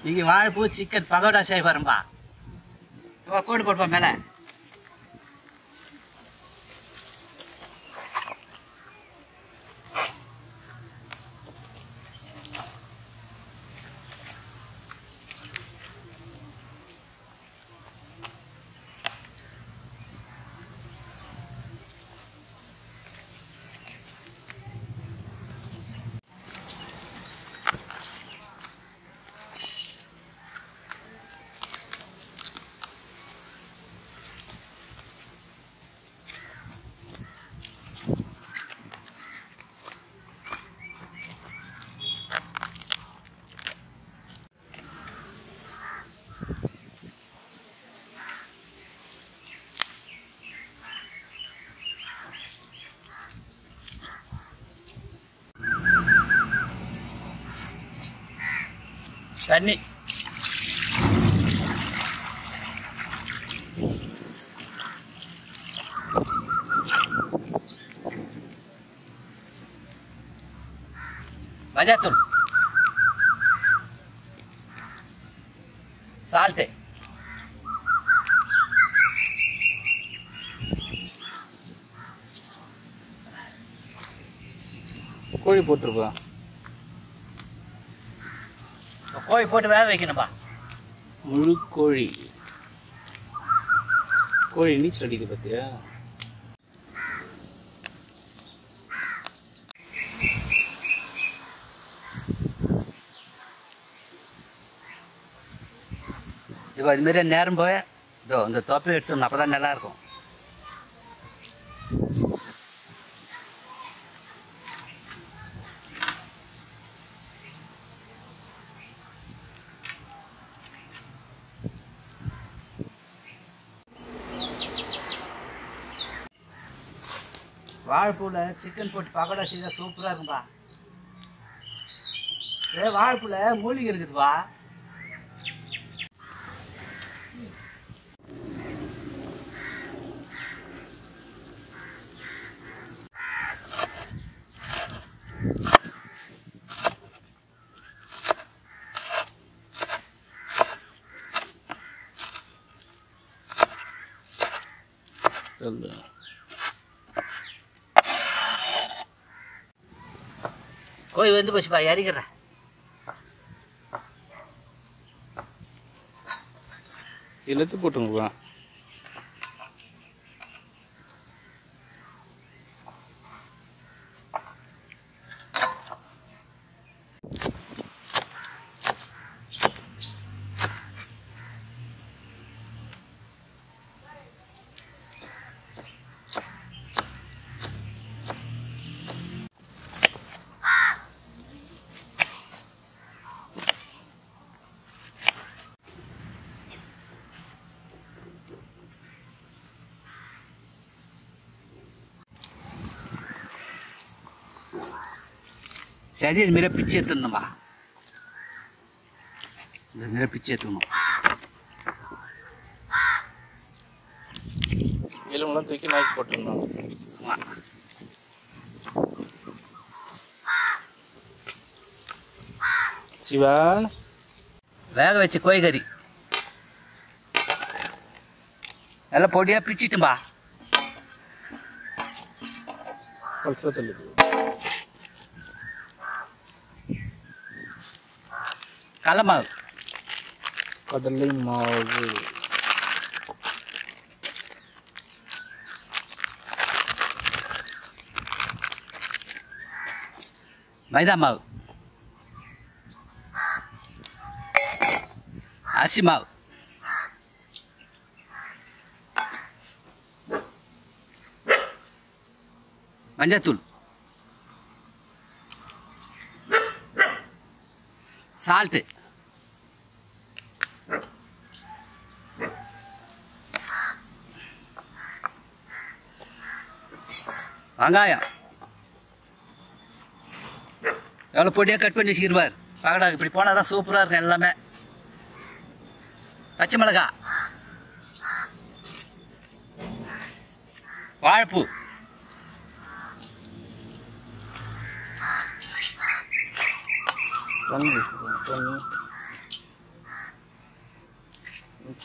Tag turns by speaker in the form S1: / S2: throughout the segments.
S1: இன்னைக்கு வாழைப்பூ சிக்கன் பகோடா செய்ய பாருப்பா வா, கோடு போடுப்பா மேலே தண்ணி மஞ்சாத்தூள் சால்ட்டு
S2: கோழி போட்டிருப்பா
S1: கோழி போட்டு வேக வைக்கணும்பா
S2: முழு கோழி கோழி நீச்சல் அடிக்குது பார்த்தியா
S1: இப்போ இதுமாரி நேரம் போய் இதோ இந்த தொப்பை எடுத்துடணும் அப்போ தான் நல்லா இருக்கும் வாழைப்பூவில் சிக்கன் போட்டு பக்கோடா செய்தால் சூப்பராக இருக்கும்பா ஏ வாழைப்பூவில் மூலிகை இருக்குதுப்பா
S2: சொல்லு
S1: கோழி வந்து போச்சுப்பா இறக்கிறேன்
S2: இழுத்து போட்டுங்கப்பா
S1: சரி இது மாரி பிச்சு எடுத்துடணும்பா இந்த மாரி பிச்சு எடுத்துக்கணும்
S2: எலும்பெல்லாம் தூக்கி நாய்க்கு போட்டுருந்தோம்
S1: ஆமா.
S2: சிவா
S1: வேக வச்ச கோழி கறி நல்லா பொடியாக பிச்சிட்டும்பா
S2: பல்சா தள்ளு
S1: கடல மாவு
S2: கடலை மாவு
S1: மைதா மாவு அரிசி மாவு மஞ்சத்தூள் சால்ட்டு வெங்காயம் எவ்வளோ பொடியாக கட் பண்ணி வச்சுக்கிருவார் பகடா இப்படி போனால் தான் சூப்பராக இருக்கும் எல்லாமே பச்சை மிளகா வாழைப்பூ
S2: தண்ணி தண்ணி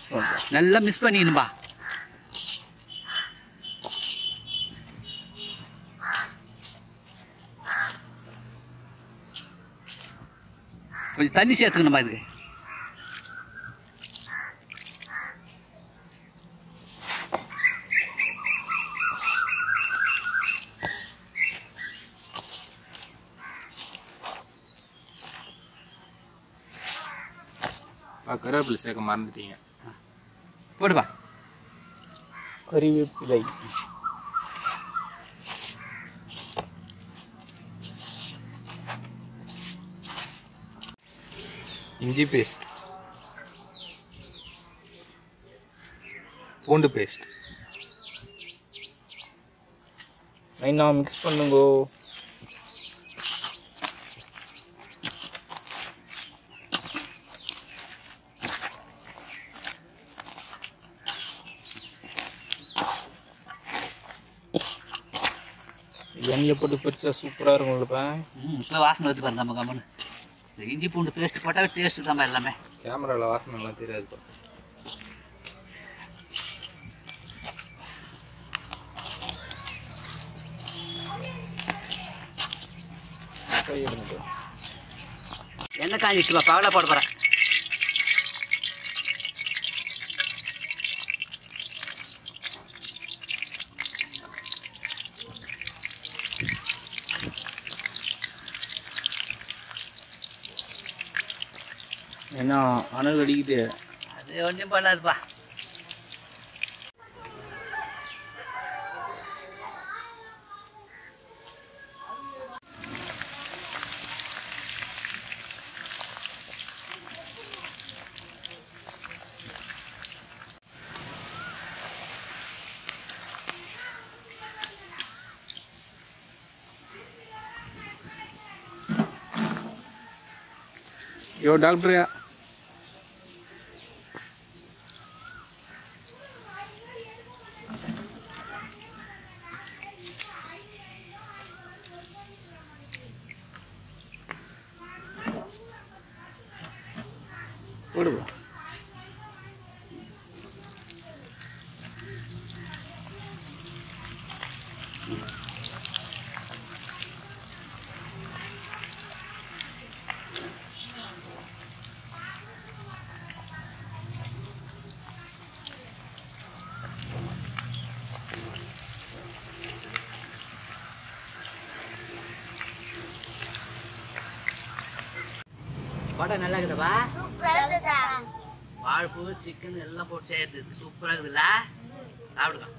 S2: மிக்ஸ் பண்ணுறேன்
S1: நல்லா மிஸ் பண்ணிக்கணும்பா கொஞ்சம் தண்ணி சேர்த்துக்கணும்பா இதுக்கு
S2: கருவேப்பிலை சேர்க்க மறந்துட்டீங்க
S1: போடுப்பா
S2: கறிவேப்பிலை இஞ்சி பேஸ்ட் பூண்டு பேஸ்ட் நைனா மிக்ஸ் பண்ணுங்கோ எண்ணெயில் போட்டு பெருசாக சூப்பராக இருக்கும்லப்பா
S1: ம் இப்போ வாசனை வருது பாரு நம்ம கம்மனு இந்த இஞ்சி பூண்டு பேஸ்ட் போட்டாவே டேஸ்ட்டு தான்ப்பா எல்லாமே
S2: கேமராவில் வாசனை எல்லாம் தெரியாதுப்பா கை எடுங்க
S1: எண்ணெய் காஞ்சிச்சுப்பா பவலை போட போகிறேன்
S2: ஏன்னா அனல் அடிக்குது
S1: அது ஒன்றும் பண்ணாதுப்பா
S2: யோ டாக்டரா போடுவா
S1: வடை நல்லா இருக்குதுப்பா
S3: சூப்பரா
S1: வாழைப்பூ சிக்கன் எல்லாம் போட்டு சேர்த்து சூப்பராக இருக்குதுல்ல சாப்பிடுங்க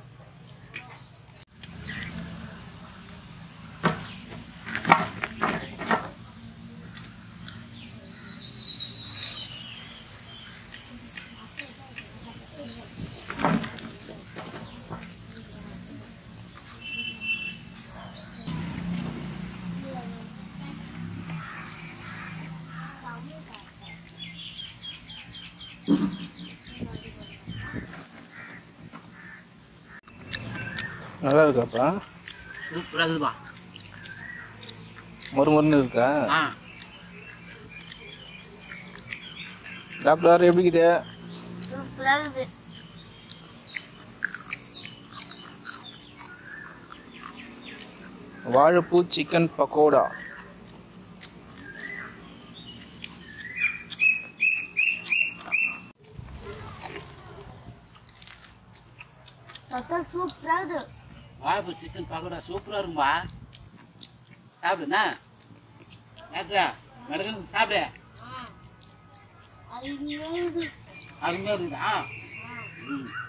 S2: நல்லா இருக்காப்பா
S1: சூப்பராக இருக்குதுப்பா
S2: மொறு மொறுன்னு இருக்கா
S1: ஆ
S2: டாக்டர் எப்படி இருக்குது
S3: சூப்பரா இருக்குது
S2: வாழைப்பூ சிக்கன் பக்கோடா
S3: தாத்தா சூப்பரா இருக்குது
S1: வாழைப்பூ சிக்கன் பக்கோடா சூப்பராக இருக்கும்பா சாப்பிடுண்ணா ஏக்கா மெடக்கு சாப்பிடு
S3: அருமையா இருக்குது
S1: அருமையாக இருக்குதா ம்